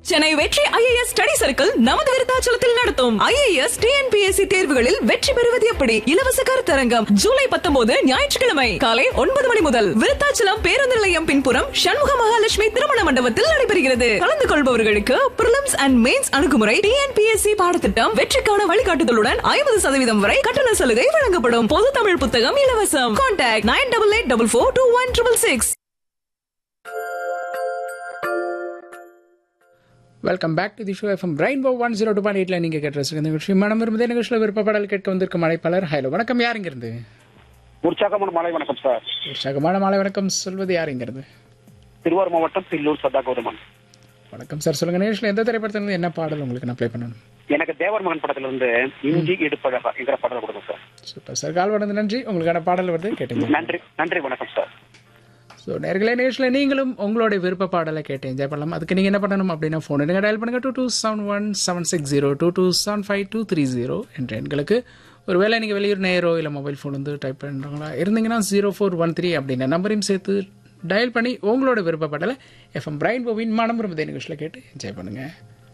சென்னை வெற்றி IAS study circle நமது விருத்தாச்சலத்தில் நடத்தும் ஐஏஎஸ் டிஎன்பிஎஸ்சி தேர்வுகளில் வெற்றி பெறுவது எப்படி இலவச கருத்தரங்கம் ஜூலை பத்தொன்பது ஞாயிற்றுக்கிழமை காலை ஒன்பது மணி முதல் விருத்தாச்சலம் பேருந்து நிலையம் பின்புறம் சண்முக மகாலட்சுமி திருமண மண்டபத்தில் நடைபெறுகிறது கலந்து கொள்பவர்களுக்கு பிரிலிம்ஸ் அண்ட் மெயின்ஸ் அணுகுமுறை டிஎன்பிஎஸ்சி பாடத்திட்டம் வெற்றிக்கான வழிகாட்டுதலுடன் ஐம்பது சதவீதம் வரை கட்டண சலுகை வழங்கப்படும் பொது தமிழ் புத்தகம் இலவசம் contact nine double eight double four two one triple six welcome back to the show FM rainbow one zero two point எயிட்ல நீங்கள் கேட்டு இந்த நிகழ்ச்சி மனம் விரும்புதே நிகழ்ச்சியில் விருப்பப்படல் கேட்க வந்திருக்கும் அழைப்பாளர் ஹலோ வணக்கம் யாருங்கிறது உற்சாகமான மாலை வணக்கம் சார் உற்சாகமான மாலை வணக்கம் சொல்வது யாருங்கிறது திருவாரூர் மாவட்டம் பில்லூர் சதா கௌதமன் வணக்கம் சார் சொல்லுங்க நிகழ்ச்சியில் எந்த திரைப்படத்திலிருந்து என்ன பாடல் உங்களுக்கு நான் ப்ளே பண்ணணும் எனக்கு தேவர் மகன் படத்துல இருந்து இஞ்சி இடுப்பழகா என்கிற பாடல் கொடுங்க சார் சூப்பர் சார் கால் பண்ணது நன்றி உங்களுக்கான பாடல் வருது கேட்டீங்க நன்றி நன்றி வணக்கம் சார் ஸோ நேர்களே நிகழ்ச்சியில் நீங்களும் உங்களுடைய விருப்ப பாடலை கேட்டு என்ஜாய் பண்ணலாம் அதுக்கு நீங்கள் என்ன பண்ணணும் அப்படின்னா ஃபோன் எடுங்க டயல் பண்ணுங்க two two seven one seven six zero two two seven five two three zero என்ற எண்களுக்கு ஒருவேளை நீங்கள் வெளியூர் நேரோ இல்லை மொபைல் ஃபோன் வந்து டைப் பண்ணுறவங்களா இருந்தீங்கன்னா ஜீரோ ஃபோர் ஒன் த்ரீ அப்படின்ற நம்பரையும் சேர்த்து டயல் பண்ணி உங்களோட விருப்ப பாடலை எஃப்எம் பிரைன் போவின் மனம் விரும்புதே நிகழ்ச்சியில் கேட்டு என்ஜாய் பண்ணுங்கள்